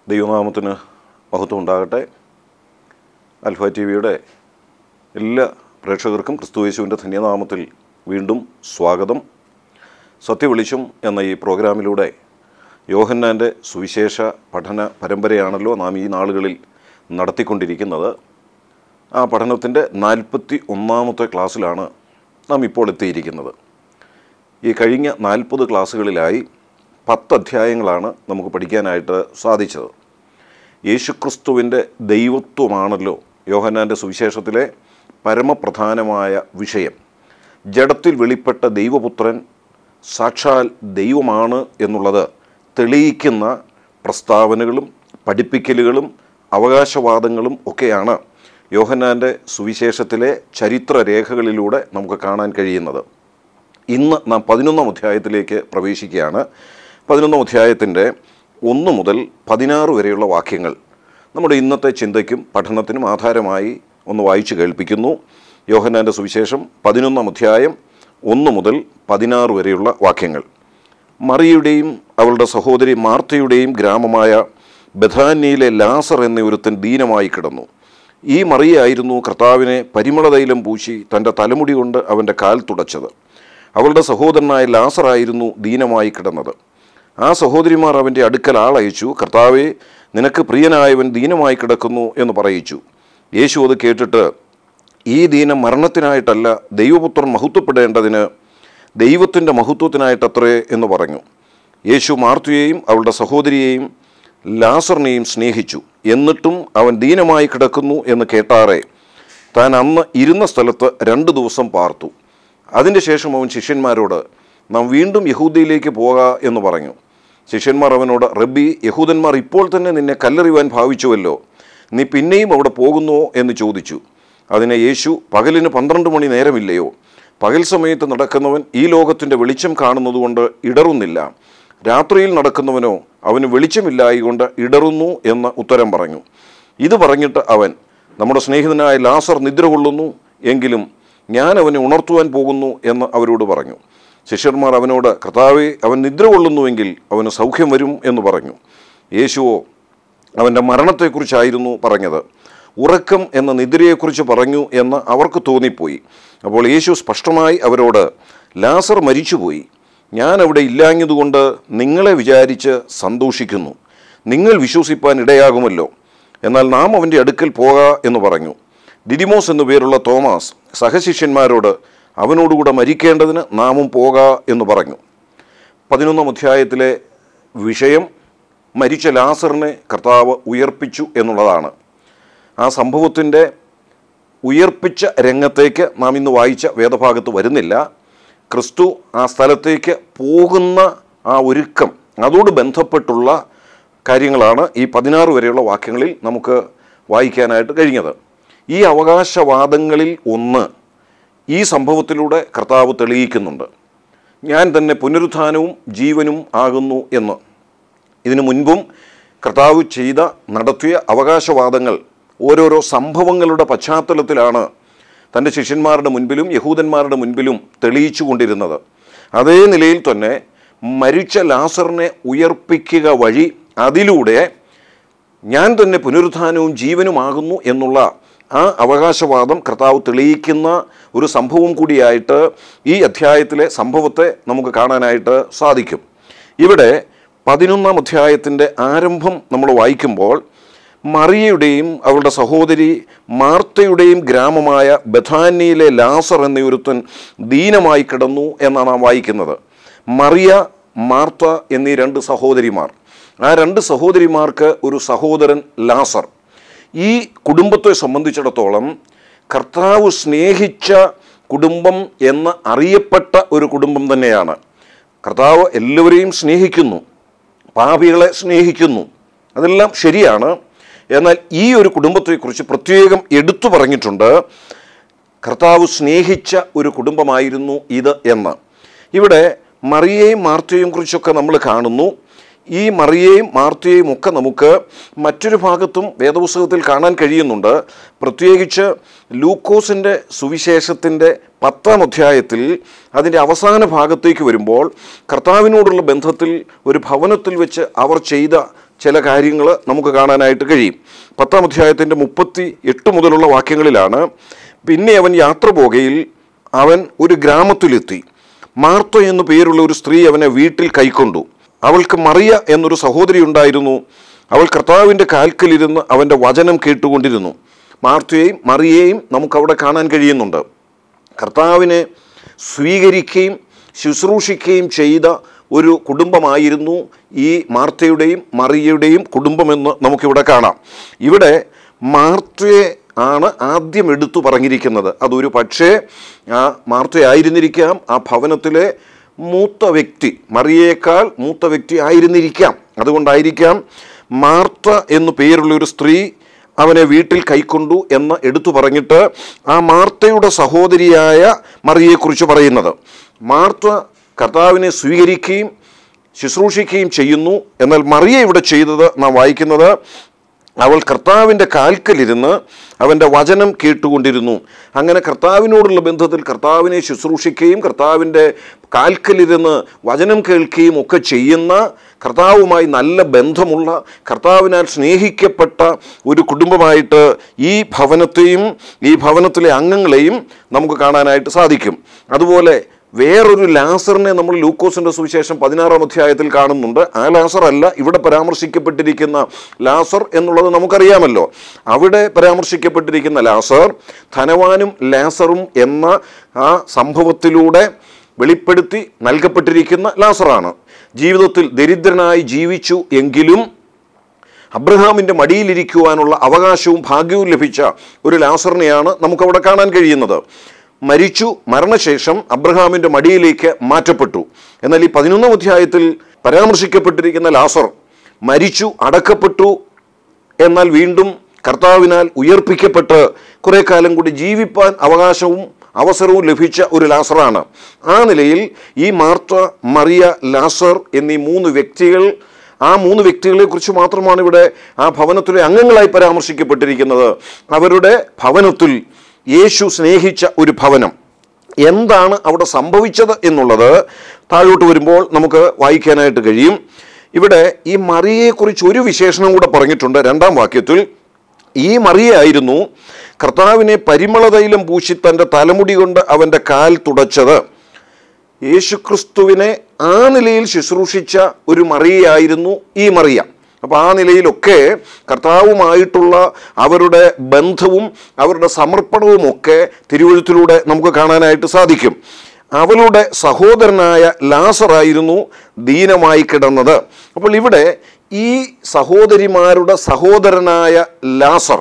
ദൈവനാമത്തിന് മഹത്വം ഉണ്ടാകട്ടെ അൽഫ ടി വിയുടെ എല്ലാ പ്രേക്ഷകർക്കും ക്രിസ്തുയേശുവിൻ്റെ ധന്യനാമത്തിൽ വീണ്ടും സ്വാഗതം സത്യവെളിച്ചം എന്ന ഈ പ്രോഗ്രാമിലൂടെ യോഹന്നാൻ്റെ സുവിശേഷ പഠന പരമ്പരയാണല്ലോ നാം ഈ നാളുകളിൽ നടത്തിക്കൊണ്ടിരിക്കുന്നത് ആ പഠനത്തിൻ്റെ നാൽപ്പത്തി ഒന്നാമത്തെ ക്ലാസ്സിലാണ് നാം ഇപ്പോൾ എത്തിയിരിക്കുന്നത് ഈ കഴിഞ്ഞ നാൽപ്പത് ക്ലാസ്സുകളിലായി പത്ത് അധ്യായങ്ങളാണ് നമുക്ക് പഠിക്കാനായിട്ട് സാധിച്ചത് യേശുക്രിസ്തുവിൻ്റെ ദൈവത്വമാണല്ലോ യോഹന്നാൻ്റെ സുവിശേഷത്തിലെ പരമപ്രധാനമായ വിഷയം ജഡത്തിൽ വെളിപ്പെട്ട ദൈവപുത്രൻ സാക്ഷാൽ ദൈവമാണ് എന്നുള്ളത് തെളിയിക്കുന്ന പ്രസ്താവനകളും പഠിപ്പിക്കലുകളും അവകാശവാദങ്ങളും ഒക്കെയാണ് യോഹന്നാൻ്റെ സുവിശേഷത്തിലെ ചരിത്രരേഖകളിലൂടെ നമുക്ക് കാണാൻ കഴിയുന്നത് ഇന്ന് നാം പതിനൊന്നാം അധ്യായത്തിലേക്ക് പ്രവേശിക്കുകയാണ് പതിനൊന്നാം അധ്യായത്തിൻ്റെ ഒന്ന് മുതൽ പതിനാറ് വരെയുള്ള വാക്യങ്ങൾ നമ്മുടെ ഇന്നത്തെ ചിന്തയ്ക്കും പഠനത്തിനും ആധാരമായി ഒന്ന് വായിച്ചു കേൾപ്പിക്കുന്നു യോഹന്നാൻ്റെ സുവിശേഷം പതിനൊന്നാം അധ്യായം ഒന്ന് മുതൽ പതിനാറ് വരെയുള്ള വാക്യങ്ങൾ മറിയുടെയും അവളുടെ സഹോദരി മാർത്തയുടെയും ഗ്രാമമായ ബഥാന്യയിലെ ലാസർ എന്ന ഒരുത്തൻ ദീനമായി കിടന്നു ഈ മറിയായിരുന്നു കർത്താവിനെ പരിമളതൈലം പൂശി തൻ്റെ തലമുടി കൊണ്ട് അവൻ്റെ കാൽ തുടച്ചത് അവളുടെ സഹോദരനായ ലാസറായിരുന്നു ദീനമായി കിടന്നത് ആ സഹോദരിമാർ അവൻ്റെ അടുക്കൽ ആളയച്ചു കർത്താവെ നിനക്ക് പ്രിയനായവൻ ദീനമായി കിടക്കുന്നു എന്ന് പറയിച്ചു യേശു അത് കേട്ടിട്ട് ഈ ദീനം മരണത്തിനായിട്ടല്ല ദൈവപുത്രൻ മഹത്വപ്പെടേണ്ടതിന് ദൈവത്തിൻ്റെ മഹത്വത്തിനായിട്ടത്രേ എന്ന് പറഞ്ഞു യേശു മാർത്തയെയും അവളുടെ സഹോദരിയെയും ലാസറിനെയും സ്നേഹിച്ചു എന്നിട്ടും അവൻ ദീനമായി കിടക്കുന്നു എന്ന് കേട്ടാറെ താൻ അന്ന് ഇരുന്ന സ്ഥലത്ത് രണ്ട് ദിവസം പാർത്തു അതിൻ്റെ ശേഷം അവൻ ശിഷ്യന്മാരോട് നാം വീണ്ടും യഹൂദയിലേക്ക് പോക എന്ന് പറഞ്ഞു ശിഷ്യന്മാർ അവനോട് റബ്ബി യഹൂദന്മാർ ഇപ്പോൾ തന്നെ നിന്നെ കല്ലെറിയുവാൻ ഭാവിച്ചുവല്ലോ നീ പിന്നെയും അവിടെ പോകുന്നുവോ എന്ന് ചോദിച്ചു അതിനെ യേശു പകലിന് പന്ത്രണ്ട് മണി നേരമില്ലയോ പകൽ സമയത്ത് നടക്കുന്നവൻ ഈ ലോകത്തിൻ്റെ വെളിച്ചം കാണുന്നതുകൊണ്ട് ഇടറുന്നില്ല രാത്രിയിൽ നടക്കുന്നവനോ അവന് വെളിച്ചമില്ലായികൊണ്ട് ഇടറുന്നു എന്ന് ഉത്തരം പറഞ്ഞു ഇത് പറഞ്ഞിട്ട് അവൻ നമ്മുടെ സ്നേഹിതനായ ലാസർ നിദ്ര കൊള്ളുന്നു എങ്കിലും ഞാൻ അവനെ ഉണർത്തുവാൻ പോകുന്നു എന്ന് അവരോട് പറഞ്ഞു ശിഷ്യന്മാർ അവനോട് കർത്താവെ അവൻ നിദ്ര കൊള്ളുന്നുവെങ്കിൽ അവന് സൗഖ്യം വരും എന്ന് പറഞ്ഞു യേശുവോ അവൻ്റെ മരണത്തെക്കുറിച്ചായിരുന്നു പറഞ്ഞത് ഉറക്കം എന്ന നിദ്രയെക്കുറിച്ച് പറഞ്ഞു എന്ന് അവർക്ക് തോന്നിപ്പോയി അപ്പോൾ യേശു സ്പഷ്ടമായി അവരോട് ലാസർ മരിച്ചുപോയി ഞാൻ അവിടെ ഇല്ലാഞ്ഞതുകൊണ്ട് നിങ്ങളെ വിചാരിച്ച് സന്തോഷിക്കുന്നു നിങ്ങൾ വിശ്വസിപ്പാൻ ഇടയാകുമല്ലോ എന്നാൽ നാം അവൻ്റെ അടുക്കൽ പോക എന്ന് പറഞ്ഞു ദിദിമോസ് എന്നു പേരുള്ള തോമസ് സഹശിഷ്യന്മാരോട് അവനോടുകൂടെ മരിക്കേണ്ടതിന് നാമും പോക എന്ന് പറഞ്ഞു പതിനൊന്നാം അധ്യായത്തിലെ വിഷയം മരിച്ച ലാസറിനെ കർത്താവ് ഉയർപ്പിച്ചു എന്നുള്ളതാണ് ആ സംഭവത്തിൻ്റെ ഉയർപ്പിച്ച രംഗത്തേക്ക് നാം ഇന്ന് വായിച്ച വേദഭാഗത്ത് വരുന്നില്ല ക്രിസ്തു ആ സ്ഥലത്തേക്ക് പോകുന്ന ആ ഒരുക്കം അതോട് ബന്ധപ്പെട്ടുള്ള കാര്യങ്ങളാണ് ഈ പതിനാറ് വരെയുള്ള വാക്യങ്ങളിൽ നമുക്ക് വായിക്കാനായിട്ട് കഴിഞ്ഞത് ഈ അവകാശവാദങ്ങളിൽ ഒന്ന് ഈ സംഭവത്തിലൂടെ കർത്താവ് തെളിയിക്കുന്നുണ്ട് ഞാൻ തന്നെ പുനരുത്ഥാനവും ജീവനും ആകുന്നു എന്ന് ഇതിനു മുൻപും കർത്താവ് ചെയ്ത നടത്തിയ അവകാശവാദങ്ങൾ ഓരോരോ സംഭവങ്ങളുടെ പശ്ചാത്തലത്തിലാണ് തൻ്റെ ശിഷ്യന്മാരുടെ മുൻപിലും യഹൂദന്മാരുടെ മുൻപിലും തെളിയിച്ചു കൊണ്ടിരുന്നത് അതേ നിലയിൽ തന്നെ മരിച്ച ലാസറിനെ ഉയർപ്പിക്കുക വഴി അതിലൂടെ ഞാൻ തന്നെ പുനരുത്ഥാനവും ജീവനുമാകുന്നു എന്നുള്ള ആ അവകാശവാദം കർത്താവ് തെളിയിക്കുന്ന ഒരു സംഭവം കൂടിയായിട്ട് ഈ അധ്യായത്തിലെ സംഭവത്തെ നമുക്ക് കാണാനായിട്ട് സാധിക്കും ഇവിടെ പതിനൊന്നാം അധ്യായത്തിൻ്റെ ആരംഭം നമ്മൾ വായിക്കുമ്പോൾ മറിയയുടെയും അവളുടെ സഹോദരി മാർത്തയുടെയും ഗ്രാമമായ ബഥാനിയിലെ ലാസർ എന്നൊരുത്തൻ ദീനമായി കിടന്നു എന്നാണ് നാം വായിക്കുന്നത് മറിയ മാർത്ത എന്നീ രണ്ട് സഹോദരിമാർ ആ രണ്ട് സഹോദരിമാർക്ക് ഒരു സഹോദരൻ ലാസർ ഈ കുടുംബത്തെ സംബന്ധിച്ചിടത്തോളം കർത്താവ് സ്നേഹിച്ച കുടുംബം എന്ന് അറിയപ്പെട്ട ഒരു കുടുംബം തന്നെയാണ് കർത്താവ് എല്ലാവരെയും സ്നേഹിക്കുന്നു പാപികളെ സ്നേഹിക്കുന്നു അതെല്ലാം ശരിയാണ് എന്നാൽ ഈ ഒരു കുടുംബത്തെക്കുറിച്ച് പ്രത്യേകം എടുത്തു പറഞ്ഞിട്ടുണ്ട് കർത്താവ് സ്നേഹിച്ച ഒരു കുടുംബമായിരുന്നു ഇത് എന്ന് ഇവിടെ മറിയയും മാർത്തയും കുറിച്ചൊക്കെ നമ്മൾ കാണുന്നു ഈ മറിയയും മാർത്തയെയും ഒക്കെ നമുക്ക് മറ്റൊരു ഭാഗത്തും വേദപുസ്തകത്തിൽ കാണാൻ കഴിയുന്നുണ്ട് പ്രത്യേകിച്ച് ലൂക്കോസിൻ്റെ സുവിശേഷത്തിൻ്റെ പത്താം അധ്യായത്തിൽ അതിൻ്റെ അവസാന ഭാഗത്തേക്ക് വരുമ്പോൾ കർത്താവിനോടുള്ള ബന്ധത്തിൽ ഒരു ഭവനത്തിൽ വെച്ച് അവർ ചെയ്ത ചില കാര്യങ്ങൾ നമുക്ക് കാണാനായിട്ട് കഴിയും പത്താം അധ്യായത്തിൻ്റെ മുപ്പത്തി എട്ട് മുതലുള്ള വാക്യങ്ങളിലാണ് പിന്നെ അവൻ യാത്ര പോകയിൽ അവൻ ഒരു ഗ്രാമത്തിലെത്തി മാർത്ത എന്നു പേരുള്ള ഒരു സ്ത്രീ അവനെ വീട്ടിൽ കൈക്കൊണ്ടു അവൾക്ക് മറിയ എന്നൊരു സഹോദരി ഉണ്ടായിരുന്നു അവൾ കർത്താവിൻ്റെ കാൽക്കലിരുന്ന് അവൻ്റെ വചനം കേട്ടുകൊണ്ടിരുന്നു മാർത്തയെയും മറിയെയും നമുക്കവിടെ കാണാൻ കഴിയുന്നുണ്ട് കർത്താവിനെ സ്വീകരിക്കുകയും ശുശ്രൂഷിക്കുകയും ചെയ്ത ഒരു കുടുംബമായിരുന്നു ഈ മാർത്തയുടെയും മറിയയുടെയും കുടുംബമെന്ന് നമുക്കിവിടെ കാണാം ഇവിടെ മാർത്തയെ ആണ് ആദ്യം എടുത്തു പറഞ്ഞിരിക്കുന്നത് അതൊരു പക്ഷേ ആ മാർത്തയായിരുന്നിരിക്കാം ആ ഭവനത്തിലെ മൂത്ത വ്യക്തി മറിയേക്കാൾ മൂത്ത വ്യക്തി ആയിരുന്നിരിക്കാം അതുകൊണ്ടായിരിക്കാം മാർത്ത എന്നു പേരുള്ള ഒരു സ്ത്രീ അവനെ വീട്ടിൽ കൈക്കൊണ്ടു എന്ന് എടുത്തു പറഞ്ഞിട്ട് ആ മാർത്തയുടെ സഹോദരിയായ മറിയെക്കുറിച്ച് പറയുന്നത് മാർത്ത കർത്താവിനെ സ്വീകരിക്കുകയും ശുശ്രൂഷിക്കുകയും ചെയ്യുന്നു എന്നാൽ മറിയ ഇവിടെ ചെയ്തത് നാം വായിക്കുന്നത് അവൾ കർത്താവിൻ്റെ കാൽക്കലിരുന്ന് അവൻ്റെ വചനം കേട്ടുകൊണ്ടിരുന്നു അങ്ങനെ കർത്താവിനോടുള്ള ബന്ധത്തിൽ കർത്താവിനെ ശുശ്രൂഷിക്കുകയും കർത്താവിൻ്റെ കാൽക്കലിരുന്ന് വചനം കേൾക്കുകയും ഒക്കെ ചെയ്യുന്ന കർത്താവുമായി നല്ല ബന്ധമുള്ള കർത്താവിനാൽ സ്നേഹിക്കപ്പെട്ട ഒരു കുടുംബമായിട്ട് ഈ ഭവനത്തെയും ഈ ഭവനത്തിലെ അംഗങ്ങളെയും നമുക്ക് കാണാനായിട്ട് സാധിക്കും അതുപോലെ വേറൊരു ലാസറിനെ നമ്മൾ ലൂക്കോസിന്റെ സുവിശേഷം പതിനാറാം അധ്യായത്തിൽ കാണുന്നുണ്ട് ആ ലാസർ അല്ല ഇവിടെ പരാമർശിക്കപ്പെട്ടിരിക്കുന്ന ലാസർ എന്നുള്ളത് നമുക്കറിയാമല്ലോ അവിടെ പരാമർശിക്കപ്പെട്ടിരിക്കുന്ന ലാസർ ധനവാനും ലാസറും എന്ന ആ സംഭവത്തിലൂടെ വെളിപ്പെടുത്തി നൽകപ്പെട്ടിരിക്കുന്ന ലാസറാണ് ജീവിതത്തിൽ ദരിദ്രനായി ജീവിച്ചു എങ്കിലും അബ്രഹാമിൻ്റെ മടിയിലിരിക്കുവാനുള്ള അവകാശവും ഭാഗ്യവും ലഭിച്ച ഒരു ലാസറിനെയാണ് നമുക്കവിടെ കാണാൻ കഴിയുന്നത് മരിച്ചു മരണശേഷം അബ്രഹാമിൻ്റെ മടിയിലേക്ക് മാറ്റപ്പെട്ടു എന്നാൽ ഈ പതിനൊന്നാം അധ്യായത്തിൽ പരാമർശിക്കപ്പെട്ടിരിക്കുന്ന ലാസർ മരിച്ചു അടക്കപ്പെട്ടു എന്നാൽ വീണ്ടും കർത്താവിനാൽ ഉയർപ്പിക്കപ്പെട്ട് കുറെ കാലം കൂടി ജീവിപ്പാൻ അവകാശവും അവസരവും ലഭിച്ച ഒരു ലാസറാണ് ആ നിലയിൽ ഈ മാർത്ത മറിയ ലാസർ എന്നീ മൂന്ന് വ്യക്തികൾ ആ മൂന്ന് വ്യക്തികളെ കുറിച്ച് മാത്രമാണ് ഇവിടെ ആ ഭവനത്തിലെ അംഗങ്ങളായി പരാമർശിക്കപ്പെട്ടിരിക്കുന്നത് അവരുടെ ഭവനത്തിൽ യേശു സ്നേഹിച്ച ഒരു ഭവനം എന്താണ് അവിടെ സംഭവിച്ചത് എന്നുള്ളത് താഴോട്ട് വരുമ്പോൾ നമുക്ക് വായിക്കാനായിട്ട് കഴിയും ഇവിടെ ഈ മറിയെക്കുറിച്ച് ഒരു വിശേഷണം കൂടെ പറഞ്ഞിട്ടുണ്ട് രണ്ടാം വാക്യത്തിൽ ഈ മറിയായിരുന്നു കർത്താവിനെ പരിമളതൈലം പൂശി തൻ്റെ തലമുടി കൊണ്ട് അവൻ്റെ കാൽ തുടച്ചത് യേശുക്രിസ്തുവിനെ ആ നിലയിൽ ശുശ്രൂഷിച്ച ഒരു മറിയായിരുന്നു ഈ മറിയ അപ്പോൾ ആ നിലയിലൊക്കെ കർത്താവുമായിട്ടുള്ള അവരുടെ ബന്ധവും അവരുടെ സമർപ്പണവും ഒക്കെ തിരുവഴുത്തിലൂടെ നമുക്ക് കാണാനായിട്ട് സാധിക്കും അവളുടെ സഹോദരനായ ലാസറായിരുന്നു ദീനമായി കിടന്നത് അപ്പോൾ ഇവിടെ ഈ സഹോദരിമാരുടെ സഹോദരനായ ലാസർ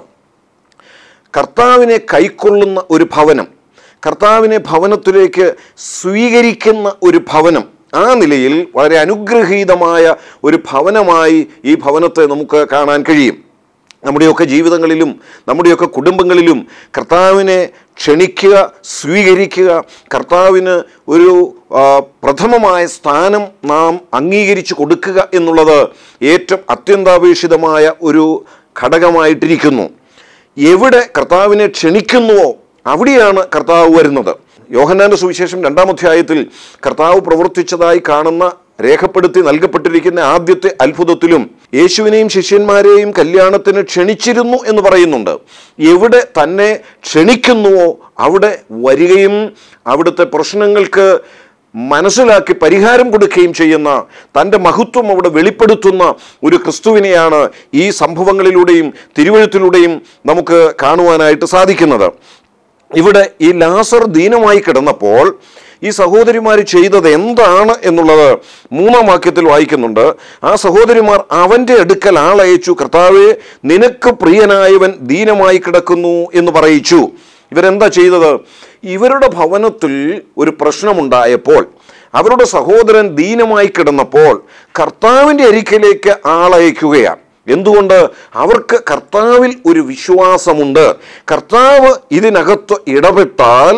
കർത്താവിനെ കൈക്കൊള്ളുന്ന ഒരു ഭവനം കർത്താവിനെ ഭവനത്തിലേക്ക് സ്വീകരിക്കുന്ന ഒരു ഭവനം ആ നിലയിൽ വളരെ അനുഗ്രഹീതമായ ഒരു ഭവനമായി ഈ ഭവനത്തെ നമുക്ക് കാണാൻ കഴിയും നമ്മുടെയൊക്കെ ജീവിതങ്ങളിലും നമ്മുടെയൊക്കെ കുടുംബങ്ങളിലും കർത്താവിനെ ക്ഷണിക്കുക സ്വീകരിക്കുക കർത്താവിന് ഒരു ആ, പ്രഥമമായ സ്ഥാനം നാം അംഗീകരിച്ചു കൊടുക്കുക എന്നുള്ളത് ഏറ്റവും അത്യന്താപേക്ഷിതമായ ഒരു ഘടകമായിട്ടിരിക്കുന്നു എവിടെ കർത്താവിനെ ക്ഷണിക്കുന്നുവോ അവിടെയാണ് കർത്താവ് വരുന്നത് യോഹന്നാന്റെ സുവിശേഷം രണ്ടാം അധ്യായത്തിൽ കർത്താവ് പ്രവർത്തിച്ചതായി കാണുന്ന രേഖപ്പെടുത്തി നൽകപ്പെട്ടിരിക്കുന്ന ആദ്യത്തെ അത്ഭുതത്തിലും യേശുവിനെയും ശിഷ്യന്മാരെയും കല്യാണത്തിന് ക്ഷണിച്ചിരുന്നു എന്ന് പറയുന്നുണ്ട് എവിടെ തന്നെ ക്ഷണിക്കുന്നുവോ അവിടെ വരികയും അവിടുത്തെ പ്രശ്നങ്ങൾക്ക് മനസ്സിലാക്കി പരിഹാരം കൊടുക്കുകയും ചെയ്യുന്ന തൻ്റെ മഹത്വം അവിടെ വെളിപ്പെടുത്തുന്ന ഒരു ക്രിസ്തുവിനെയാണ് ഈ സംഭവങ്ങളിലൂടെയും തിരുവഴുത്തിലൂടെയും നമുക്ക് കാണുവാനായിട്ട് സാധിക്കുന്നത് ഇവിടെ ഈ ലാസർ ദീനമായി കിടന്നപ്പോൾ ഈ സഹോദരിമാർ ചെയ്തത് എന്താണ് എന്നുള്ളത് മൂന്നാം വാക്യത്തിൽ വായിക്കുന്നുണ്ട് ആ സഹോദരിമാർ അവൻ്റെ അടുക്കൽ ആളയച്ചു കർത്താവെ നിനക്ക് പ്രിയനായവൻ ദീനമായി കിടക്കുന്നു എന്ന് പറയിച്ചു ഇവരെന്താ ചെയ്തത് ഇവരുടെ ഭവനത്തിൽ ഒരു പ്രശ്നമുണ്ടായപ്പോൾ അവരുടെ സഹോദരൻ ദീനമായി കിടന്നപ്പോൾ കർത്താവിൻ്റെ അരിക്കലേക്ക് ആളയക്കുകയാണ് എന്തുകൊണ്ട് അവർക്ക് കർത്താവിൽ ഒരു വിശ്വാസമുണ്ട് കർത്താവ് ഇതിനകത്ത് ഇടപെട്ടാൽ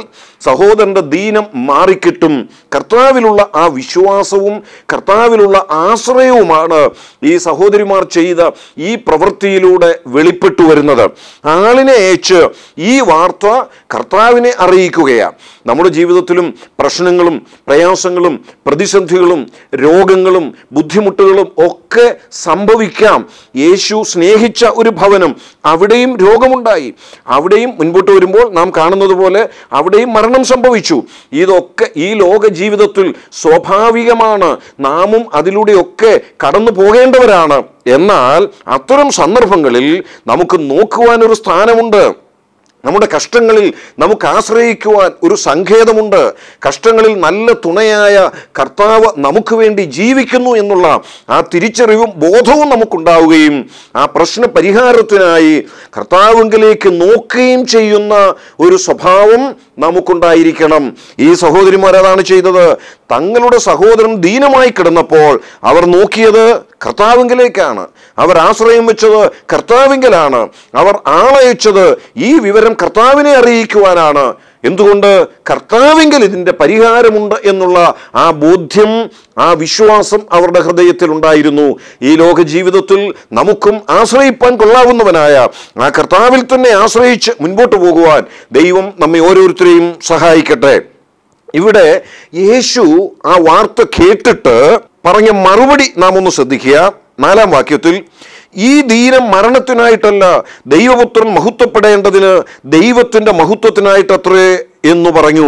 സഹോദരന്റെ ദീനം മാറിക്കിട്ടും കർത്താവിലുള്ള ആ വിശ്വാസവും കർത്താവിലുള്ള ആശ്രയവുമാണ് ഈ സഹോദരിമാർ ചെയ്ത ഈ പ്രവൃത്തിയിലൂടെ വെളിപ്പെട്ടു വരുന്നത് ആളിനെ അയച്ച് ഈ വാർത്ത കർത്താവിനെ അറിയിക്കുകയാണ് നമ്മുടെ ജീവിതത്തിലും പ്രശ്നങ്ങളും പ്രയാസങ്ങളും പ്രതിസന്ധികളും രോഗങ്ങളും ബുദ്ധിമുട്ടുകളും ഒക്കെ സംഭവിക്കാം യേശു സ്നേഹിച്ച ഒരു ഭവനം അവിടെയും രോഗമുണ്ടായി അവിടെയും മുൻപോട്ട് വരുമ്പോൾ നാം കാണുന്നത് പോലെ അവിടെയും മരണം സംഭവിച്ചു ഇതൊക്കെ ഈ ലോക ജീവിതത്തിൽ സ്വാഭാവികമാണ് നാമും അതിലൂടെയൊക്കെ കടന്നു പോകേണ്ടവരാണ് എന്നാൽ അത്തരം സന്ദർഭങ്ങളിൽ നമുക്ക് നോക്കുവാനൊരു സ്ഥാനമുണ്ട് നമ്മുടെ കഷ്ടങ്ങളിൽ നമുക്ക് ആശ്രയിക്കുവാൻ ഒരു സങ്കേതമുണ്ട് കഷ്ടങ്ങളിൽ നല്ല തുണയായ കർത്താവ് നമുക്ക് വേണ്ടി ജീവിക്കുന്നു എന്നുള്ള ആ തിരിച്ചറിവും ബോധവും നമുക്കുണ്ടാവുകയും ആ പ്രശ്ന പരിഹാരത്തിനായി കർത്താവിങ്കിലേക്ക് നോക്കുകയും ചെയ്യുന്ന ഒരു സ്വഭാവം നമുക്കുണ്ടായിരിക്കണം ഈ സഹോദരിമാർ അതാണ് ചെയ്തത് തങ്ങളുടെ സഹോദരൻ ദീനമായി കിടന്നപ്പോൾ അവർ നോക്കിയത് കർത്താവിങ്കിലേക്കാണ് അവർ ആശ്രയം വെച്ചത് കർത്താവിങ്കലാണ് അവർ ആളയച്ചത് ഈ വിവരം കർത്താവിനെ അറിയിക്കുവാനാണ് എന്തുകൊണ്ട് കർത്താവിങ്കിൽ ഇതിൻ്റെ പരിഹാരമുണ്ട് എന്നുള്ള ആ ബോധ്യം ആ വിശ്വാസം അവരുടെ ഹൃദയത്തിൽ ഉണ്ടായിരുന്നു ഈ ലോക ജീവിതത്തിൽ നമുക്കും ആശ്രയിപ്പാൻ കൊള്ളാവുന്നവനായ ആ കർത്താവിൽ തന്നെ ആശ്രയിച്ച് മുൻപോട്ട് പോകുവാൻ ദൈവം നമ്മെ ഓരോരുത്തരെയും സഹായിക്കട്ടെ ഇവിടെ യേശു ആ വാർത്ത കേട്ടിട്ട് പറഞ്ഞ മറുപടി നാം ഒന്ന് ശ്രദ്ധിക്കുക നാലാം വാക്യത്തിൽ ഈ ദീനം മരണത്തിനായിട്ടല്ല ദൈവപുത്രൻ മഹത്വപ്പെടേണ്ടതിന് ദൈവത്തിൻ്റെ മഹത്വത്തിനായിട്ടത്രേ എന്ന് പറഞ്ഞു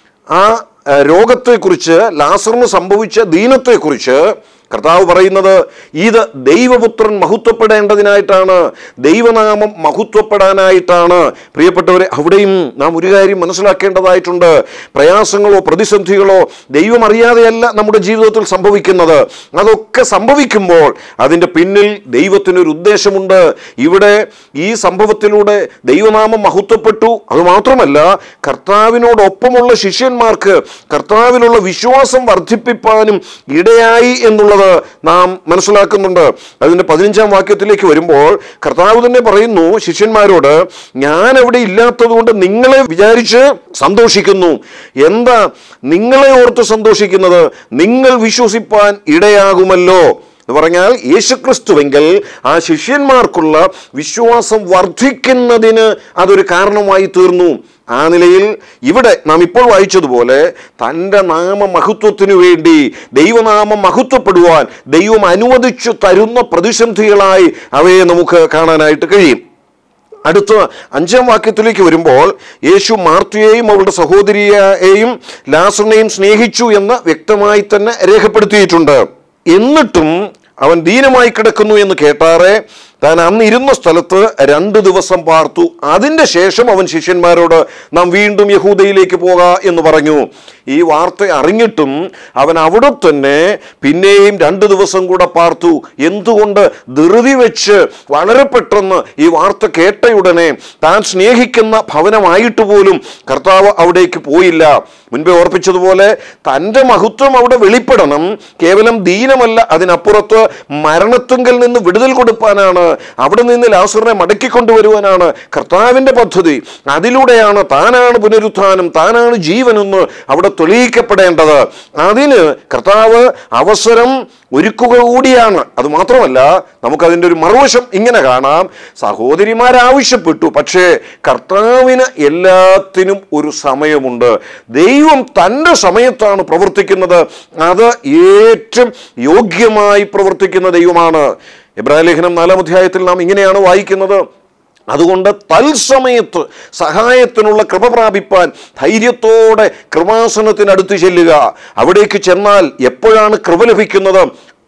ആ ആ, രോഗത്തെക്കുറിച്ച് ലാസറിന് സംഭവിച്ച ദീനത്തെക്കുറിച്ച് കർത്താവ് പറയുന്നത് ഇത് ദൈവപുത്രൻ മഹത്വപ്പെടേണ്ടതിനായിട്ടാണ് ദൈവനാമം മഹത്വപ്പെടാനായിട്ടാണ് പ്രിയപ്പെട്ടവരെ അവിടെയും നാം ഒരു കാര്യം മനസ്സിലാക്കേണ്ടതായിട്ടുണ്ട് പ്രയാസങ്ങളോ പ്രതിസന്ധികളോ ദൈവം അറിയാതെയല്ല നമ്മുടെ ജീവിതത്തിൽ സംഭവിക്കുന്നത് അതൊക്കെ സംഭവിക്കുമ്പോൾ അതിൻ്റെ പിന്നിൽ ദൈവത്തിനൊരു ഉദ്ദേശമുണ്ട് ഇവിടെ ഈ സംഭവത്തിലൂടെ ദൈവനാമം മഹത്വപ്പെട്ടു അതുമാത്രമല്ല കർത്താവിനോടൊപ്പമുള്ള ശിഷ്യന്മാർക്ക് കർത്താവിലുള്ള വിശ്വാസം വർദ്ധിപ്പിപ്പാനും ഇടയായി എന്നുള്ളത് നാം മനസ്സിലാക്കുന്നുണ്ട് അതിൻ്റെ പതിനഞ്ചാം വാക്യത്തിലേക്ക് വരുമ്പോൾ കർത്താവ് തന്നെ പറയുന്നു ശിഷ്യന്മാരോട് ഞാൻ അവിടെ ഇല്ലാത്തതുകൊണ്ട് നിങ്ങളെ വിചാരിച്ച് സന്തോഷിക്കുന്നു എന്താ നിങ്ങളെ ഓർത്ത് സന്തോഷിക്കുന്നത് നിങ്ങൾ വിശ്വസിപ്പാൻ ഇടയാകുമല്ലോ എന്ന് പറഞ്ഞാൽ യേശുക്രിസ്തുവെങ്കിൽ ആ ശിഷ്യന്മാർക്കുള്ള വിശ്വാസം വർദ്ധിക്കുന്നതിന് അതൊരു കാരണമായി തീർന്നു ആ നിലയിൽ ഇവിടെ നാം ഇപ്പോൾ വായിച്ചതുപോലെ തൻ്റെ നാമമഹത്വത്തിനു വേണ്ടി ദൈവനാമം മഹത്വപ്പെടുവാൻ ദൈവം അനുവദിച്ചു തരുന്ന പ്രതിസന്ധികളായി അവയെ നമുക്ക് കാണാനായിട്ട് കഴിയും അടുത്ത അഞ്ചാം വാക്യത്തിലേക്ക് വരുമ്പോൾ യേശു മാർത്തിയെയും അവളുടെ സഹോദരിയെയും ലാസറിനെയും സ്നേഹിച്ചു എന്ന് വ്യക്തമായി തന്നെ രേഖപ്പെടുത്തിയിട്ടുണ്ട് എന്നിട്ടും അവൻ ദീനമായി കിടക്കുന്നു എന്ന് കേട്ടാറെ താൻ അന്ന് ഇരുന്ന സ്ഥലത്ത് രണ്ട് ദിവസം പാർത്തു അതിൻ്റെ ശേഷം അവൻ ശിഷ്യന്മാരോട് നാം വീണ്ടും യഹൂദയിലേക്ക് പോക എന്ന് പറഞ്ഞു ഈ വാർത്ത അറിഞ്ഞിട്ടും അവൻ അവിടെ തന്നെ പിന്നെയും രണ്ട് ദിവസം കൂടെ പാർത്തു എന്തുകൊണ്ട് ധൃതി വെച്ച് വളരെ പെട്ടെന്ന് ഈ വാർത്ത കേട്ടയുടനെ താൻ സ്നേഹിക്കുന്ന ഭവനമായിട്ട് പോലും കർത്താവ് അവിടേക്ക് പോയില്ല മുൻപേ ഓർപ്പിച്ചതുപോലെ തൻ്റെ മഹത്വം അവിടെ വെളിപ്പെടണം കേവലം ദീനമല്ല അതിനപ്പുറത്ത് മരണത്തുങ്കൽ നിന്ന് വിടുതൽ കൊടുപ്പാനാണ് അവിടെ നിന്ന് ലാസറിനെ മടക്കിക്കൊണ്ടുവരുവാനാണ് കർത്താവിൻ്റെ പദ്ധതി അതിലൂടെയാണ് താനാണ് പുനരുത്ഥാനം താനാണ് ജീവനെന്ന് അവിടെ തെളിയിക്കപ്പെടേണ്ടത് അതിന് കർത്താവ് അവസരം ഒരുക്കുക കൂടിയാണ് അത് മാത്രമല്ല നമുക്കതിൻ്റെ ഒരു മറുവശം ഇങ്ങനെ കാണാം സഹോദരിമാരാവശ്യപ്പെട്ടു പക്ഷേ കർത്താവിന് എല്ലാത്തിനും ഒരു സമയമുണ്ട് ദൈവം തൻ്റെ സമയത്താണ് പ്രവർത്തിക്കുന്നത് അത് ഏറ്റവും യോഗ്യമായി പ്രവർത്തിക്കുന്ന ദൈവമാണ് ഇബ്രാഹിം ലേഖനം നാലാം അധ്യായത്തിൽ നാം ഇങ്ങനെയാണ് വായിക്കുന്നത് അതുകൊണ്ട് തത്സമയത്ത് സഹായത്തിനുള്ള കൃപ പ്രാപിപ്പാൻ ധൈര്യത്തോടെ കൃപാസനത്തിനടുത്ത് ചെല്ലുക അവിടേക്ക് ചെന്നാൽ എപ്പോഴാണ് കൃപ ലഭിക്കുന്നത്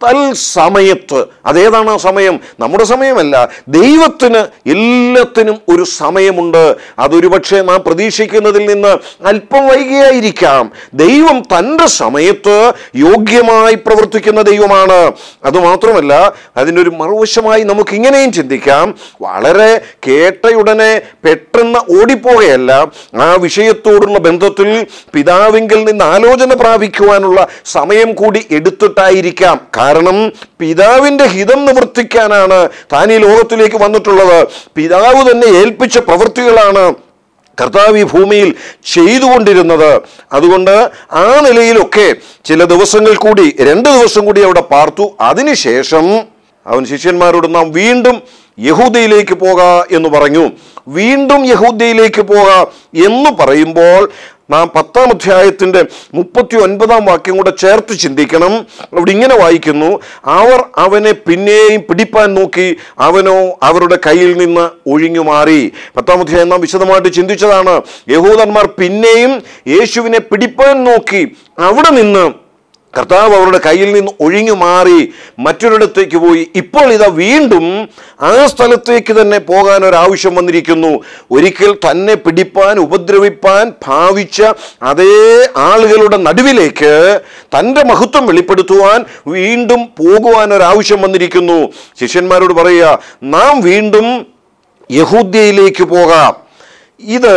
തൽസമയത്ത് അതേതാണ് ആ സമയം നമ്മുടെ സമയമല്ല ദൈവത്തിന് എല്ലാത്തിനും ഒരു സമയമുണ്ട് അതൊരു പക്ഷേ നാം പ്രതീക്ഷിക്കുന്നതിൽ നിന്ന് അല്പം വൈകിയായിരിക്കാം ദൈവം തൻ്റെ സമയത്ത് യോഗ്യമായി പ്രവർത്തിക്കുന്ന ദൈവമാണ് അതുമാത്രമല്ല അതിനൊരു മറുവശമായി നമുക്ക് ഇങ്ങനെയും ചിന്തിക്കാം വളരെ കേട്ടയുടനെ പെട്ടെന്ന് ഓടിപ്പോകയല്ല ആ വിഷയത്തോടുള്ള ബന്ധത്തിൽ പിതാവിങ്കിൽ നിന്ന് ആലോചന പ്രാപിക്കുവാനുള്ള സമയം കൂടി എടുത്തിട്ടായിരിക്കാം കാരണം പിതാവിൻ്റെ ഹിതം നിവർത്തിക്കാനാണ് താൻ ഈ ലോകത്തിലേക്ക് വന്നിട്ടുള്ളത് പിതാവ് തന്നെ ഏൽപ്പിച്ച പ്രവൃത്തികളാണ് കർത്താവ് ഈ ഭൂമിയിൽ ചെയ്തുകൊണ്ടിരുന്നത് അതുകൊണ്ട് ആ നിലയിലൊക്കെ ചില ദിവസങ്ങൾ കൂടി രണ്ട് ദിവസം കൂടി അവിടെ പാർത്തു അതിനുശേഷം അവൻ ശിഷ്യന്മാരോട് നാം വീണ്ടും യഹൂദയിലേക്ക് പോക എന്ന് പറഞ്ഞു വീണ്ടും യഹൂദയിലേക്ക് പോക എന്ന് പറയുമ്പോൾ നാം പത്താം അധ്യായത്തിന്റെ മുപ്പത്തി ഒൻപതാം വാക്യം കൂടെ ചേർത്ത് ചിന്തിക്കണം അവിടെ ഇങ്ങനെ വായിക്കുന്നു അവർ അവനെ പിന്നെയും പിടിപ്പാൻ നോക്കി അവനോ അവരുടെ കയ്യിൽ നിന്ന് ഒഴിഞ്ഞു മാറി പത്താം അധ്യായം നാം വിശദമായിട്ട് ചിന്തിച്ചതാണ് യഹൂദന്മാർ പിന്നെയും യേശുവിനെ പിടിപ്പാൻ നോക്കി അവിടെ നിന്ന് കർത്താവ് അവരുടെ കയ്യിൽ നിന്ന് ഒഴിഞ്ഞു മാറി മറ്റൊരിടത്തേക്ക് പോയി ഇപ്പോൾ ഇതാ വീണ്ടും ആ സ്ഥലത്തേക്ക് തന്നെ പോകാൻ ഒരാവശ്യം വന്നിരിക്കുന്നു ഒരിക്കൽ തന്നെ പിടിപ്പാൻ ഉപദ്രവിപ്പാൻ ഭാവിച്ച അതേ ആളുകളുടെ നടുവിലേക്ക് തൻ്റെ മഹത്വം വെളിപ്പെടുത്തുവാൻ വീണ്ടും പോകുവാൻ ഒരാവശ്യം വന്നിരിക്കുന്നു ശിഷ്യന്മാരോട് പറയുക നാം വീണ്ടും യഹൂദ്യയിലേക്ക് പോകാം ഇത്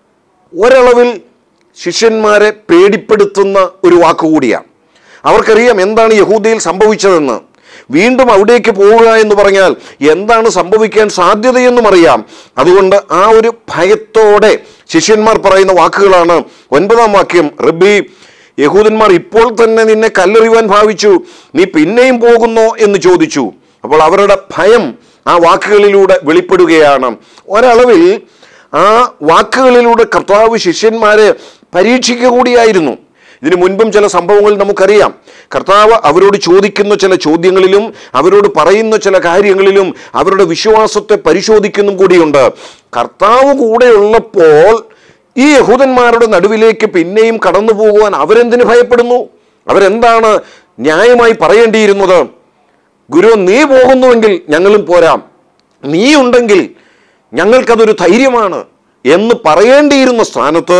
ഒരളവിൽ ശിഷ്യന്മാരെ പേടിപ്പെടുത്തുന്ന ഒരു വാക്കുകൂടിയാണ് അവർക്കറിയാം എന്താണ് യഹൂദയിൽ സംഭവിച്ചതെന്ന് വീണ്ടും അവിടേക്ക് പോവുക എന്ന് പറഞ്ഞാൽ എന്താണ് സംഭവിക്കാൻ സാധ്യതയെന്നും അറിയാം അതുകൊണ്ട് ആ ഒരു ഭയത്തോടെ ശിഷ്യന്മാർ പറയുന്ന വാക്കുകളാണ് ഒൻപതാം വാക്യം റബ്ബി യഹൂദന്മാർ ഇപ്പോൾ തന്നെ നിന്നെ കല്ലെറിയുവാൻ ഭാവിച്ചു നീ പിന്നെയും പോകുന്നോ എന്ന് ചോദിച്ചു അപ്പോൾ അവരുടെ ഭയം ആ വാക്കുകളിലൂടെ വെളിപ്പെടുകയാണ് ഒരളവിൽ ആ വാക്കുകളിലൂടെ കർത്താവ് ശിഷ്യന്മാരെ പരീക്ഷിക്കുക കൂടിയായിരുന്നു ഇതിനു മുൻപും ചില സംഭവങ്ങൾ നമുക്കറിയാം കർത്താവ് അവരോട് ചോദിക്കുന്ന ചില ചോദ്യങ്ങളിലും അവരോട് പറയുന്ന ചില കാര്യങ്ങളിലും അവരുടെ വിശ്വാസത്തെ പരിശോധിക്കുന്നും കൂടിയുണ്ട് കർത്താവ് കൂടെയുള്ളപ്പോൾ ഈ യഹൂദന്മാരുടെ നടുവിലേക്ക് പിന്നെയും കടന്നു പോകുവാൻ അവരെന്തിനു ഭയപ്പെടുന്നു അവരെന്താണ് ന്യായമായി പറയേണ്ടിയിരുന്നത് ഗുരു നീ പോകുന്നുവെങ്കിൽ ഞങ്ങളും പോരാം നീ ഉണ്ടെങ്കിൽ ഞങ്ങൾക്കതൊരു ധൈര്യമാണ് എന്ന് പറയേണ്ടിയിരുന്ന സ്ഥാനത്ത്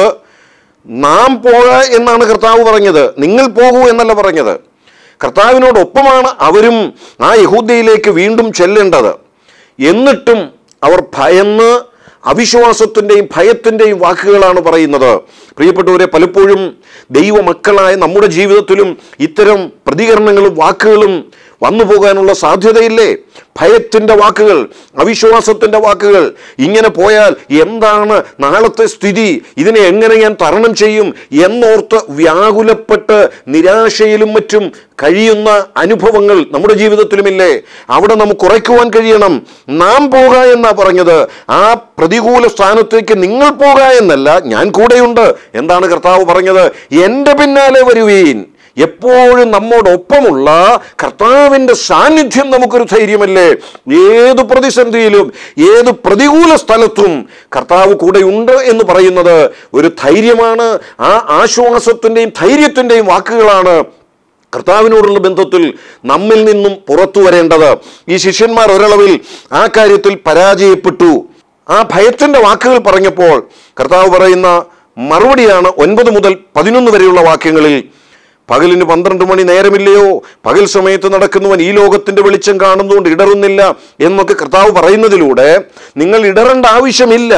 നാം പോക എന്നാണ് കർത്താവ് പറഞ്ഞത് നിങ്ങൾ പോകൂ എന്നല്ല പറഞ്ഞത് കർത്താവിനോടൊപ്പമാണ് അവരും ആ യഹൂദയിലേക്ക് വീണ്ടും ചെല്ലേണ്ടത് എന്നിട്ടും അവർ ഭയന്ന് അവിശ്വാസത്തിൻ്റെയും ഭയത്തിൻ്റെയും വാക്കുകളാണ് പറയുന്നത് പ്രിയപ്പെട്ടവരെ പലപ്പോഴും ദൈവമക്കളായ നമ്മുടെ ജീവിതത്തിലും ഇത്തരം പ്രതികരണങ്ങളും വാക്കുകളും വന്നു പോകാനുള്ള സാധ്യതയില്ലേ ഭയത്തിൻ്റെ വാക്കുകൾ അവിശ്വാസത്തിൻ്റെ വാക്കുകൾ ഇങ്ങനെ പോയാൽ എന്താണ് നാളത്തെ സ്ഥിതി ഇതിനെ എങ്ങനെ ഞാൻ തരണം ചെയ്യും എന്നോർത്ത് വ്യാകുലപ്പെട്ട് നിരാശയിലും മറ്റും കഴിയുന്ന അനുഭവങ്ങൾ നമ്മുടെ ജീവിതത്തിലുമില്ലേ അവിടെ നമുക്ക് കുറയ്ക്കുവാൻ കഴിയണം നാം പോക എന്നാ പറഞ്ഞത് ആ പ്രതികൂല സ്ഥാനത്തേക്ക് നിങ്ങൾ പോക എന്നല്ല ഞാൻ കൂടെയുണ്ട് എന്താണ് കർത്താവ് പറഞ്ഞത് എൻ്റെ പിന്നാലെ വരുവീൻ എപ്പോഴും നമ്മോടൊപ്പമുള്ള കർത്താവിൻ്റെ സാന്നിധ്യം നമുക്കൊരു ധൈര്യമല്ലേ ഏത് പ്രതിസന്ധിയിലും ഏത് പ്രതികൂല സ്ഥലത്തും കർത്താവ് കൂടെയുണ്ട് എന്ന് പറയുന്നത് ഒരു ധൈര്യമാണ് ആ ആശ്വാസത്തിൻ്റെയും ധൈര്യത്തിൻ്റെയും വാക്കുകളാണ് കർത്താവിനോടുള്ള ബന്ധത്തിൽ നമ്മിൽ നിന്നും പുറത്തു വരേണ്ടത് ഈ ശിഷ്യന്മാർ ഒരളവിൽ ആ കാര്യത്തിൽ പരാജയപ്പെട്ടു ആ ഭയത്തിൻ്റെ വാക്കുകൾ പറഞ്ഞപ്പോൾ കർത്താവ് പറയുന്ന മറുപടിയാണ് ഒൻപത് മുതൽ പതിനൊന്ന് വരെയുള്ള വാക്യങ്ങളിൽ പകലിന് പന്ത്രണ്ട് മണി നേരമില്ലയോ പകൽ സമയത്ത് നടക്കുന്നവൻ ഈ ലോകത്തിന്റെ വെളിച്ചം കാണുന്നതുകൊണ്ട് ഇടറുന്നില്ല എന്നൊക്കെ കർത്താവ് പറയുന്നതിലൂടെ നിങ്ങൾ ഇടറേണ്ട ആവശ്യമില്ല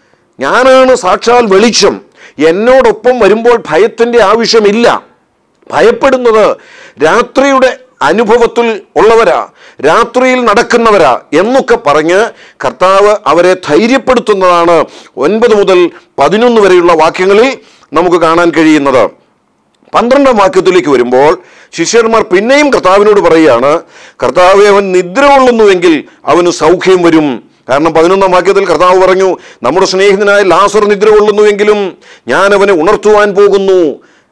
ഞാനാണ് സാക്ഷാൽ വെളിച്ചം എന്നോടൊപ്പം വരുമ്പോൾ ഭയത്തിൻ്റെ ആവശ്യമില്ല ഭയപ്പെടുന്നത് രാത്രിയുടെ അനുഭവത്തിൽ ഉള്ളവരാ രാത്രിയിൽ നടക്കുന്നവരാ എന്നൊക്കെ പറഞ്ഞ് കർത്താവ് അവരെ ധൈര്യപ്പെടുത്തുന്നതാണ് ഒൻപത് മുതൽ പതിനൊന്ന് വരെയുള്ള വാക്യങ്ങളിൽ നമുക്ക് കാണാൻ കഴിയുന്നത് പന്ത്രണ്ടാം വാക്യത്തിലേക്ക് വരുമ്പോൾ ശിഷ്യന്മാർ പിന്നെയും കർത്താവിനോട് പറയുകയാണ് കർത്താവെ അവൻ നിദ്ര കൊള്ളുന്നുവെങ്കിൽ അവന് സൗഖ്യം വരും കാരണം പതിനൊന്നാം വാക്യത്തിൽ കർത്താവ് പറഞ്ഞു നമ്മുടെ സ്നേഹിതനായ ലാസർ നിദ്ര കൊള്ളുന്നുവെങ്കിലും ഞാൻ അവനെ ഉണർത്തുവാൻ പോകുന്നു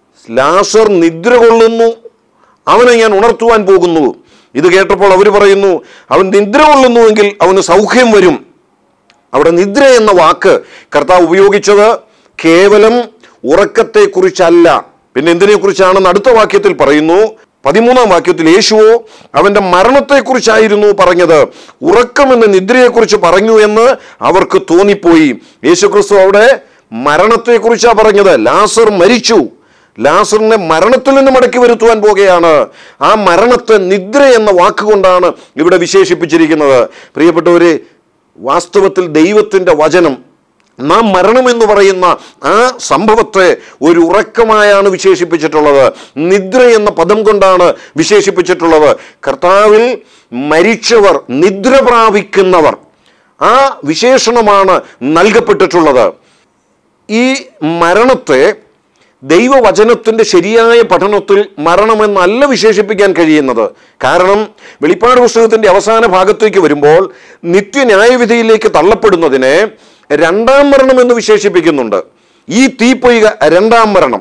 ലാസർ നിദ്ര കൊള്ളുന്നു അവനെ ഞാൻ ഉണർത്തുവാൻ പോകുന്നു ഇത് കേട്ടപ്പോൾ അവർ പറയുന്നു അവൻ നിദ്ര കൊള്ളുന്നുവെങ്കിൽ അവന് സൗഖ്യം വരും അവിടെ നിദ്ര എന്ന വാക്ക് കർത്താവ് ഉപയോഗിച്ചത് കേവലം ഉറക്കത്തെക്കുറിച്ചല്ല പിന്നെ എന്തിനെക്കുറിച്ചാണെന്ന് അടുത്ത വാക്യത്തിൽ പറയുന്നു പതിമൂന്നാം വാക്യത്തിൽ യേശുവോ അവന്റെ മരണത്തെക്കുറിച്ചായിരുന്നു പറഞ്ഞത് ഉറക്കമെന്ന നിദ്രയെക്കുറിച്ച് പറഞ്ഞു എന്ന് അവർക്ക് തോന്നിപ്പോയി യേശു ക്രിസ്തു അവിടെ മരണത്തെക്കുറിച്ചാണ് പറഞ്ഞത് ലാസർ മരിച്ചു ലാസറിനെ മരണത്തിൽ നിന്ന് മടക്കി വരുത്തുവാൻ പോകുകയാണ് ആ മരണത്തെ നിദ്ര എന്ന വാക്കുകൊണ്ടാണ് ഇവിടെ വിശേഷിപ്പിച്ചിരിക്കുന്നത് പ്രിയപ്പെട്ടവരെ വാസ്തവത്തിൽ ദൈവത്തിൻ്റെ വചനം നാം മരണമെന്ന് പറയുന്ന ആ സംഭവത്തെ ഒരു ഉറക്കമായാണ് വിശേഷിപ്പിച്ചിട്ടുള്ളത് നിദ്ര എന്ന പദം കൊണ്ടാണ് വിശേഷിപ്പിച്ചിട്ടുള്ളത് കർത്താവിൽ മരിച്ചവർ നിദ്ര പ്രാപിക്കുന്നവർ ആ വിശേഷണമാണ് നൽകപ്പെട്ടിട്ടുള്ളത് ഈ മരണത്തെ ദൈവവചനത്തിൻ്റെ ശരിയായ പഠനത്തിൽ മരണമെന്നല്ല വിശേഷിപ്പിക്കാൻ കഴിയുന്നത് കാരണം വെളിപ്പാട് പുസ്തകത്തിൻ്റെ അവസാന ഭാഗത്തേക്ക് വരുമ്പോൾ നിത്യന്യായവിധിയിലേക്ക് തള്ളപ്പെടുന്നതിനെ രണ്ടാം മരണം എന്ന് വിശേഷിപ്പിക്കുന്നുണ്ട് ഈ തീപ്പൊയ്ക രണ്ടാം മരണം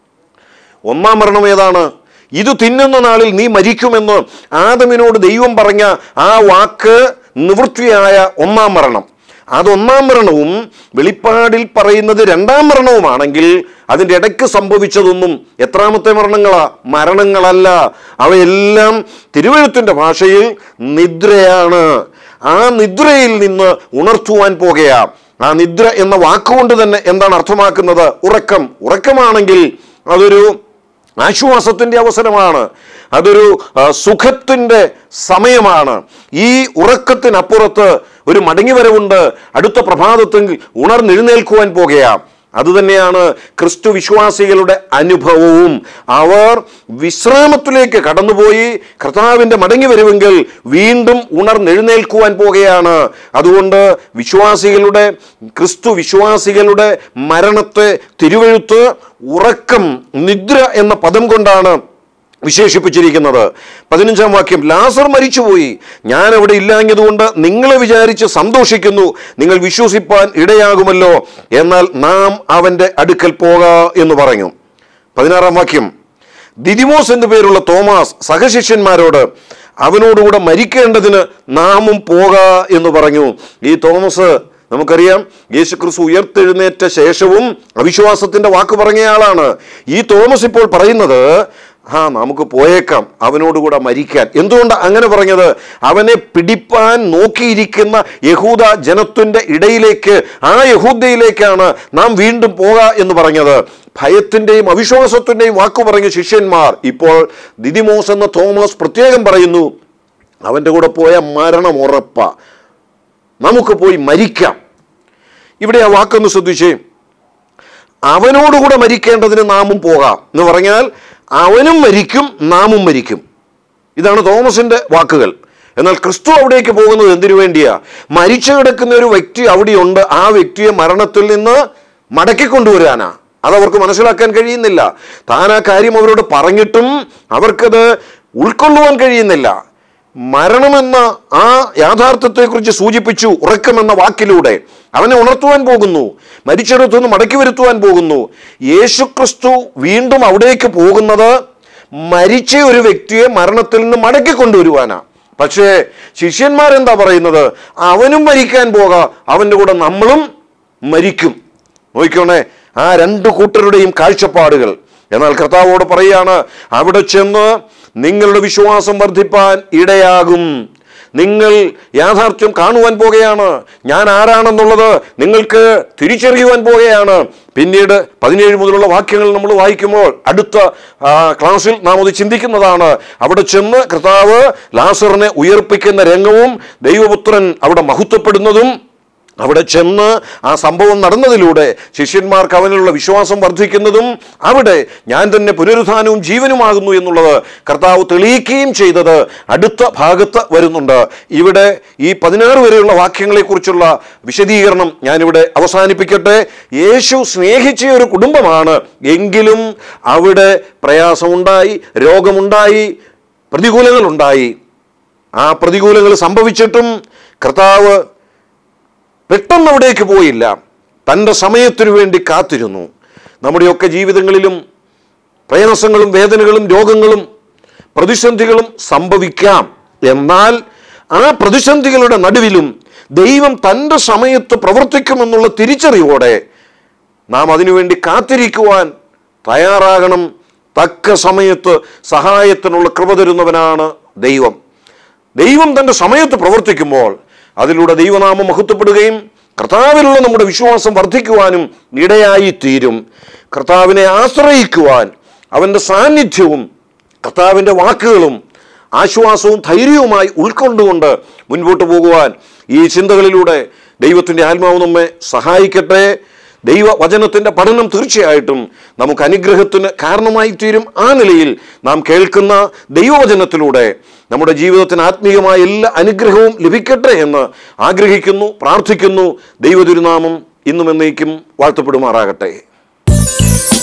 ഒന്നാം മരണം ഏതാണ് ഇത് തിന്നുന്ന നാളിൽ നീ മരിക്കുമെന്ന് ആദമിനോട് ദൈവം പറഞ്ഞ ആ വാക്ക് നിവൃത്തിയായ ഒന്നാം മരണം അതൊന്നാം മരണവും വെളിപ്പാടിൽ പറയുന്നത് രണ്ടാം മരണവുമാണെങ്കിൽ അതിൻ്റെ ഇടയ്ക്ക് സംഭവിച്ചതൊന്നും എത്രാമത്തെ മരണങ്ങളാ മരണങ്ങളല്ല അവയെല്ലാം തിരുവഴുത്തിൻ്റെ ഭാഷയിൽ നിദ്രയാണ് ആ നിദ്രയിൽ നിന്ന് ഉണർത്തുവാൻ പോകുകയാ ആ നിദ്ര എന്ന വാക്കുകൊണ്ട് തന്നെ എന്താണ് അർത്ഥമാക്കുന്നത് ഉറക്കം ഉറക്കമാണെങ്കിൽ അതൊരു ആശ്വാസത്തിൻ്റെ അവസരമാണ് അതൊരു ആ, സുഖത്തിൻ്റെ സമയമാണ് ഈ ഉറക്കത്തിനപ്പുറത്ത് ഒരു മടങ്ങിവരവുണ്ട് അടുത്ത പ്രഭാതത്തിൽ ഉണർന്നെഴുന്നേൽക്കുവാൻ പോകുകയാണ് അതുതന്നെയാണ് ക്രിസ്തു വിശ്വാസികളുടെ അനുഭവവും അവർ വിശ്രാമത്തിലേക്ക് കടന്നുപോയി കർത്താവിൻ്റെ മടങ്ങി വരുമെങ്കിൽ വീണ്ടും ഉണർന്നെഴുന്നേൽക്കുവാൻ പോകുകയാണ് അതുകൊണ്ട് വിശ്വാസികളുടെ ക്രിസ്തു വിശ്വാസികളുടെ മരണത്തെ തിരുവഴുത്ത് ഉറക്കം നിദ്ര എന്ന പദം കൊണ്ടാണ് വിശേഷിപ്പിച്ചിരിക്കുന്നത് പതിനഞ്ചാം വാക്യം ലാസർ മരിച്ചുപോയി ഞാൻ അവിടെ ഇല്ലാഞ്ഞതുകൊണ്ട് നിങ്ങളെ വിചാരിച്ച് സന്തോഷിക്കുന്നു നിങ്ങൾ വിശ്വസിപ്പാൻ ഇടയാകുമല്ലോ എന്നാൽ നാം അവൻ്റെ അടുക്കൽ പോക എന്ന് പറഞ്ഞു പതിനാറാം വാക്യം ദിദിമോസ് എന്നു പേരുള്ള തോമാസ് സഹശിഷ്യന്മാരോട് അവനോടുകൂടെ മരിക്കേണ്ടതിന് നാമും പോക എന്ന് പറഞ്ഞു ഈ തോമസ് നമുക്കറിയാം യേശുക്രിസ്തു ഉയർത്തെഴുന്നേറ്റ ശേഷവും അവിശ്വാസത്തിന്റെ വാക്ക് പറഞ്ഞയാളാണ് ഈ തോമസ് ഇപ്പോൾ പറയുന്നത് ആ നമുക്ക് പോയേക്കാം അവനോടുകൂടെ മരിക്കാൻ എന്തുകൊണ്ട് അങ്ങനെ പറഞ്ഞത് അവനെ പിടിപ്പാൻ നോക്കിയിരിക്കുന്ന യഹൂദ ജനത്തിന്റെ ഇടയിലേക്ക് ആ യഹൂദയിലേക്കാണ് നാം വീണ്ടും പോക എന്ന് പറഞ്ഞത് ഭയത്തിന്റെയും അവിശ്വാസത്തിന്റെയും വാക്കു പറഞ്ഞ ശിഷ്യന്മാർ ഇപ്പോൾ ദിദിമോസ് എന്ന തോമസ് പ്രത്യേകം പറയുന്നു അവൻ്റെ കൂടെ പോയ മരണം ഉറപ്പ നമുക്ക് പോയി മരിക്കാം ഇവിടെ ആ വാക്കൊന്ന് ശ്രദ്ധിച്ചേ അവനോടുകൂടെ മരിക്കേണ്ടതിന് നാമും പോകാം എന്ന് പറഞ്ഞാൽ അവനും മരിക്കും നാമും മരിക്കും ഇതാണ് തോമസിന്റെ വാക്കുകൾ എന്നാൽ ക്രിസ്തു അവിടേക്ക് പോകുന്നത് എന്തിനു വേണ്ടിയാ മരിച്ചു കിടക്കുന്ന ഒരു വ്യക്തി അവിടെയുണ്ട് ആ വ്യക്തിയെ മരണത്തിൽ നിന്ന് മടക്കി കൊണ്ടുവരാനാ അതവർക്ക് മനസ്സിലാക്കാൻ കഴിയുന്നില്ല താൻ ആ കാര്യം അവരോട് പറഞ്ഞിട്ടും അവർക്കത് ഉൾക്കൊള്ളുവാൻ കഴിയുന്നില്ല മരണമെന്ന ആ യാഥാർത്ഥ്യത്തെക്കുറിച്ച് സൂചിപ്പിച്ചു ഉറക്കമെന്ന വാക്കിലൂടെ അവനെ ഉണർത്തുവാൻ പോകുന്നു മരിച്ചിടത്തുനിന്ന് മടക്കി വരുത്തുവാൻ പോകുന്നു യേശുക്രിസ്തു വീണ്ടും അവിടേക്ക് പോകുന്നത് മരിച്ച ഒരു വ്യക്തിയെ മരണത്തിൽ നിന്ന് മടക്കി കൊണ്ടുവരുവാനാ പക്ഷേ ശിഷ്യന്മാരെന്താ പറയുന്നത് അവനും മരിക്കാൻ പോകാം അവൻ്റെ കൂടെ നമ്മളും മരിക്കും നോക്കിക്കോണേ ആ രണ്ട് കൂട്ടരുടെയും കാഴ്ചപ്പാടുകൾ എന്നാൽ കർത്താവോട് പറയാണ് അവിടെ ചെന്ന് നിങ്ങളുടെ വിശ്വാസം വർദ്ധിപ്പാൻ ഇടയാകും നിങ്ങൾ യാഥാർത്ഥ്യം കാണുവാൻ പോകുകയാണ് ഞാൻ ആരാണെന്നുള്ളത് നിങ്ങൾക്ക് തിരിച്ചറിയുവാൻ പോകുകയാണ് പിന്നീട് പതിനേഴ് മുതലുള്ള വാക്യങ്ങൾ നമ്മൾ വായിക്കുമ്പോൾ അടുത്ത ആ, ക്ലാസ്സിൽ നാം അത് ചിന്തിക്കുന്നതാണ് അവിടെ ചെന്ന് കർത്താവ് ലാസറിനെ ഉയർപ്പിക്കുന്ന രംഗവും ദൈവപുത്രൻ അവിടെ മഹത്വപ്പെടുന്നതും അവിടെ ചെന്ന് ആ സംഭവം നടന്നതിലൂടെ ശിഷ്യന്മാർക്ക് അവനിലുള്ള വിശ്വാസം വർദ്ധിക്കുന്നതും അവിടെ ഞാൻ തന്നെ പുനരുത്ഥാനവും ജീവനുമാകുന്നു എന്നുള്ളത് കർത്താവ് തെളിയിക്കുകയും ചെയ്തത് അടുത്ത ഭാഗത്ത് വരുന്നുണ്ട് ഇവിടെ ഈ പതിനാറ് വരെയുള്ള വാക്യങ്ങളെക്കുറിച്ചുള്ള വിശദീകരണം ഞാനിവിടെ അവസാനിപ്പിക്കട്ടെ യേശു സ്നേഹിച്ച ഒരു കുടുംബമാണ് എങ്കിലും അവിടെ പ്രയാസമുണ്ടായി രോഗമുണ്ടായി പ്രതികൂലങ്ങളുണ്ടായി ആ പ്രതികൂലങ്ങൾ സംഭവിച്ചിട്ടും കർത്താവ് പെട്ടെന്ന് അവിടേക്ക് പോയില്ല തൻ്റെ സമയത്തിനു വേണ്ടി കാത്തിരുന്നു നമ്മുടെയൊക്കെ ജീവിതങ്ങളിലും പ്രയാസങ്ങളും വേദനകളും രോഗങ്ങളും പ്രതിസന്ധികളും സംഭവിക്കാം എന്നാൽ ആ പ്രതിസന്ധികളുടെ നടുവിലും ദൈവം തൻ്റെ സമയത്ത് പ്രവർത്തിക്കുമെന്നുള്ള തിരിച്ചറിവോടെ നാം അതിനുവേണ്ടി കാത്തിരിക്കുവാൻ തയ്യാറാകണം തക്ക സമയത്ത് സഹായത്തിനുള്ള കൃപ തരുന്നവനാണ് ദൈവം ദൈവം തൻ്റെ സമയത്ത് പ്രവർത്തിക്കുമ്പോൾ അതിലൂടെ ദൈവനാമം മഹത്വപ്പെടുകയും കർത്താവിലുള്ള നമ്മുടെ വിശ്വാസം വർദ്ധിക്കുവാനും ഇടയായി തീരും കർത്താവിനെ ആശ്രയിക്കുവാൻ അവൻ്റെ സാന്നിധ്യവും കർത്താവിൻ്റെ വാക്കുകളും ആശ്വാസവും ധൈര്യവുമായി ഉൾക്കൊണ്ടുകൊണ്ട് മുൻപോട്ട് പോകുവാൻ ഈ ചിന്തകളിലൂടെ ദൈവത്തിൻ്റെ ആത്മാവ് നമ്മെ സഹായിക്കട്ടെ ദൈവവചനത്തിൻ്റെ പഠനം തീർച്ചയായിട്ടും നമുക്ക് അനുഗ്രഹത്തിന് കാരണമായി തീരും ആ നിലയിൽ നാം കേൾക്കുന്ന ദൈവവചനത്തിലൂടെ നമ്മുടെ ജീവിതത്തിന് ആത്മീയമായ എല്ലാ അനുഗ്രഹവും ലഭിക്കട്ടെ എന്ന് ആഗ്രഹിക്കുന്നു പ്രാർത്ഥിക്കുന്നു ദൈവതിരുനാമം ഇന്നും എന്നേക്കും വാഴ്ത്തപ്പെടുമാറാകട്ടെ